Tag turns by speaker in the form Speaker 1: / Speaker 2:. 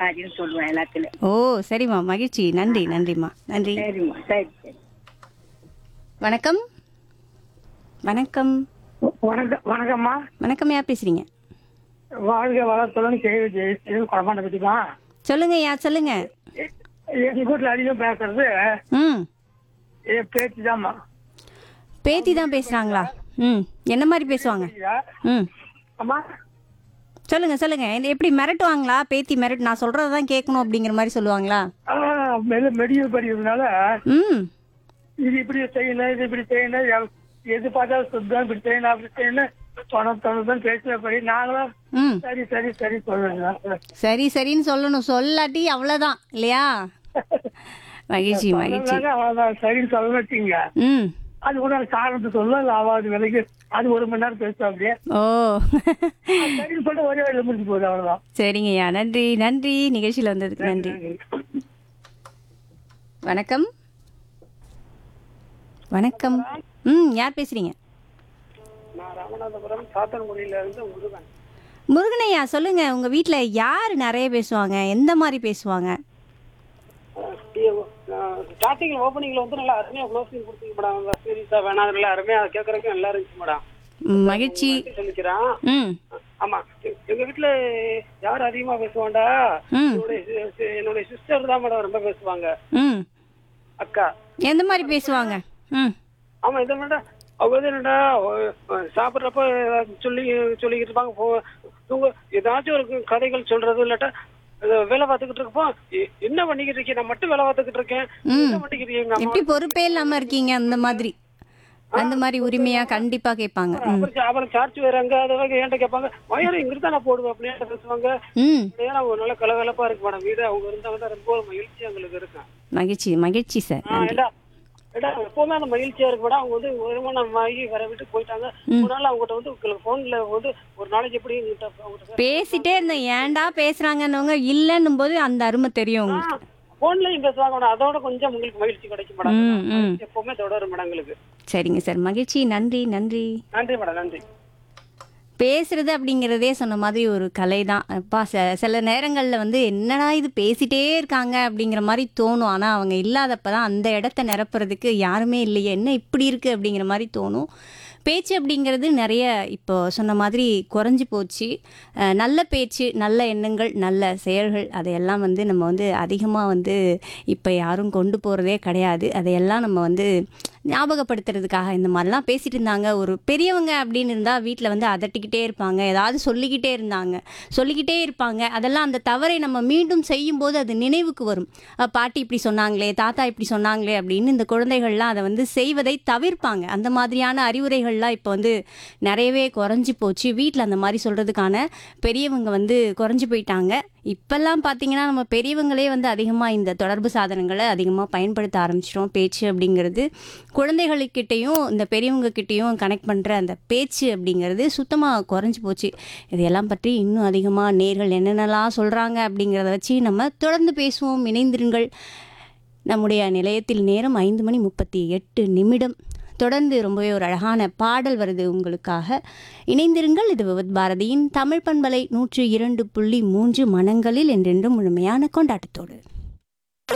Speaker 1: அப்படின்னு சொல்லுவேன் எல்லாத்துலயும்
Speaker 2: ஓ சரிம்மா மகிழ்ச்சி நன்றி நன்றிம்மா நன்றி
Speaker 1: சரிம்மா சரி சரி
Speaker 2: வணக்கம் வணக்கம்
Speaker 3: வணக்கம் வணக்கம்மா
Speaker 2: வணக்கம் யார் பேசுறீங்க
Speaker 3: வாழ்க வளத்துடன் கேள்வி ஜெயிச்சு குழம்பாண்ட பத்திமா
Speaker 2: சொல்லுங்க யா சொல்லுங்க
Speaker 3: எங்க வீட்டுல அதிகம் பேசுறது
Speaker 2: ம்
Speaker 3: என் பேச்சு தான்மா
Speaker 2: பேத்தி தான் பேசுறாங்களா ம் என்ன மாதிரி பேசுவாங்க ம்
Speaker 3: அம்மா
Speaker 2: சொல்லுங்க சொல்லுங்க இது எப்படி மிரட்டுவாங்களா பேத்தி மிரட்டு நான் சொல்றதை தான் கேட்கணும் அப்படிங்கிற மாதிரி சொல்லுவாங்களா
Speaker 3: மெல்ல மெடிக்கல் படிக்கிறதுனால
Speaker 2: ம்
Speaker 3: இது இப்படி செய்யணும் இது இப்படி செய்யணும் எவ்- எது பார்த்தாலும் சுத்தம் இப்படி செய்யணும் அப்படி செய்யணும் தொண தொணதான் பேசுறபடி நாங்களும்
Speaker 2: ம்
Speaker 3: சரி சரி சரி சொல்லுங்க
Speaker 2: சரி சரின்னு சொல்லணும் சொல்லாட்டி அவ்வளோதான் இல்லையா மகிழ்ச்சி மகிழ்ச்சி
Speaker 3: அவ்வளவுதான் சரின்னு சொல்ல வச்சுங்க
Speaker 2: ம்
Speaker 3: அது கூட காரணத்தை சொல்ல லாவாது விலைக்கு அது ஒரு மணி நேரம் பேசும் அப்படியே
Speaker 2: ஓ
Speaker 3: சரின்னு சொல்லிட்டு ஒரே வேலை முடிஞ்சு போகுது அவ்வளவுதான்
Speaker 2: சரிங்கய்யா நன்றி நன்றி நிகழ்ச்சியில் வந்ததுக்கு நன்றி வணக்கம் வணக்கம் ம் யார் பேசுறீங்க
Speaker 3: நான் ராமநாதபுரம் சாத்தன்குடியில இருந்து முருகன்
Speaker 2: முருகனையா சொல்லுங்க உங்க வீட்ல யார் நிறைய பேசுவாங்க எந்த மாதிரி பேசுவாங்க
Speaker 4: ஸ்டார்டிங்ல ஓப்பனிங்ல வந்து நல்லா அருமையா க்ளோசிங் கொடுத்தீங்க மேடம் சீரியஸா வேணாம் நல்லா அருமையா கேட்கறதுக்கு நல்லா இருந்துச்சு மேடம்
Speaker 2: ம், மகிழ்ச்சி
Speaker 4: சொல்லிக்கிறேன்
Speaker 2: ம்
Speaker 4: ஆமா எ- எங்க வீட்டுல யார் அதிகமா பேசுவாண்டா
Speaker 2: ம்
Speaker 4: என்னுடைய சி- சி- என்னுடைய சிஸ்டர் தான் மேடம் ரொம்ப பேசுவாங்க
Speaker 2: ம்
Speaker 4: அக்கா
Speaker 2: எந்த மாதிரி பேசுவாங்க ம்
Speaker 4: ஆமா இதை மேடம் அவங்க வந்து என்னடா ஒ- அஹ் சாப்பிடுறப்ப ஏதாவது சொல்லி சொல்லிக்கிட்டு இருப்பாங்க போ- தூங்க ஏதாச்சும் ஒரு கதைகள் சொல்றது இல்லாட்டா ஏதோ வேலை பார்த்துக்கிட்டு இருப்போம் எ- என்ன பண்ணிக்கிட்டு இருக்கீங்க நான் மட்டும் வேலை பார்த்துக்கிட்டு இருக்கேன் என்ன பண்ணிக்கிட்டு இருக்கீங்க
Speaker 2: எப்படி பொறுப்பே இல்லாம இருக்கீங்க அந்த மாதிரி அந்த மாதிரி உரிமையா கண்டிப்பா கேட்பாங்க ம்
Speaker 4: அப்புறம் அப்புறம் சார்ஜ் வேற அங்க அதை வேற என்கிட்ட கேட்பாங்க வயரம் இங்கிட்டு தான் நான் போடுவேன் அப்படின்னு பேசுவாங்க
Speaker 2: ம்
Speaker 4: ஏன்னா ஒரு நல்ல கலகலப்பா இருக்கு மேடம் வீடு அவங்க இருந்தாங்க தான் ரொம்ப மகிழ்ச்சி எங்களுக்கு இருக்கும்
Speaker 2: மகிழ்ச்சி மகிழ்ச்சி சார்
Speaker 4: ஆ,
Speaker 2: நன்றி
Speaker 4: ஏடா ஏடா எப்பவுமே அந்த மகிழ்ச்சியா இருக்கு மேடம் அவங்க வந்து வருமானம் ஆகி வர வீட்டுக்கு போயிட்டாங்க ஒரு நாள் அவங்ககிட்ட வந்து உங்களுக்கு போன்ல வந்து ஒரு நாளைக்கு எப்படி எங்ககிட்ட அவங்ககிட்ட
Speaker 2: பேசிட்டே இருந்தேன் ஏன்டா பேசுறாங்கன்னவங்க இல்லன்னும் போது அந்த அருமை தெரியும் உங்களுக்கு
Speaker 4: போன்லயும் பேசுவாங்க மேடம் அதோட கொஞ்சம் உங்களுக்கு மகிழ்ச்சி கிடைக்கும் மேடம்
Speaker 2: ம் ம்
Speaker 4: எப்பவுமே தொடரும் மேடம் எங்களுக்கு
Speaker 2: சரிங்க சார் மகிழ்ச்சி நன்றி நன்றி
Speaker 4: நன்றி மேடம் நன்றி
Speaker 2: பேசுறது அப்படிங்கிறதே சொன்ன மாதிரி ஒரு கலை தான் அப்பா ச சில நேரங்களில் வந்து என்னடா இது பேசிட்டே இருக்காங்க அப்படிங்கிற மாதிரி தோணும் ஆனால் அவங்க இல்லாதப்ப தான் அந்த இடத்த நிரப்புறதுக்கு யாருமே இல்லையே என்ன இப்படி இருக்குது அப்படிங்கிற மாதிரி தோணும் பேச்சு அப்படிங்கிறது நிறைய இப்போ சொன்ன மாதிரி குறைஞ்சி போச்சு அஹ் நல்ல பேச்சு நல்ல எண்ணங்கள் நல்ல செயல்கள் அதையெல்லாம் வந்து நம்ம வந்து அதிகமாக வந்து இப்போ யாரும் கொண்டு போகிறதே கிடையாது அதையெல்லாம் நம்ம வந்து ஞாபகப்படுத்துறதுக்காக இந்த மாதிரிலாம் பேசிட்டு இருந்தாங்க ஒரு பெரியவங்க அப்படின்னு இருந்தால் வீட்டில் வந்து அதட்டிக்கிட்டே இருப்பாங்க ஏதாவது சொல்லிக்கிட்டே இருந்தாங்க சொல்லிக்கிட்டே இருப்பாங்க அதெல்லாம் அந்த தவறை நம்ம மீண்டும் செய்யும்போது அது நினைவுக்கு வரும் அஹ் பாட்டி இப்படி சொன்னாங்களே தாத்தா இப்படி சொன்னாங்களே அப்படின்னு இந்த குழந்தைகள்லாம் அதை வந்து செய்வதை தவிர்ப்பாங்க அந்த மாதிரியான அறிவுரைகள்லாம் இப்போ வந்து நிறையவே குறைஞ்சி போச்சு வீட்டில் அந்த மாதிரி சொல்கிறதுக்கான பெரியவங்க வந்து குறைஞ்சி போயிட்டாங்க இப்பெல்லாம் பார்த்தீங்கன்னா நம்ம பெரியவங்களே வந்து அதிகமாக இந்த தொடர்பு சாதனங்களை அதிகமாக பயன்படுத்த ஆரம்பிச்சிட்டோம் பேச்சு அப்படிங்கிறது குழந்தைகளுக்கிட்டேயும் இந்த பெரியவங்க கிட்டேயும் கனெக்ட் பண்ணுற அந்த பேச்சு அப்படிங்கிறது சுத்தமாக குறைஞ்சி போச்சு இதையெல்லாம் பற்றி இன்னும் அதிகமாக நேர்கள் என்னென்னலாம் சொல்கிறாங்க அப்படிங்கிறத வச்சு நம்ம தொடர்ந்து பேசுவோம் இணைந்திருங்கள் நம்முடைய நிலையத்தில் நேரம் ஐந்து மணி முப்பத்தி எட்டு நிமிடம் தொடர்ந்து ரொம்பவே ஒரு அழகான பாடல் வருது உங்களுக்காக இணைந்திருங்கள் இது விவத் பாரதியின் தமிழ் பண்பலை நூற்று இரண்டு புள்ளி மூன்று மனங்களில் என்றென்றும் முழுமையான கொண்டாட்டத்தோடு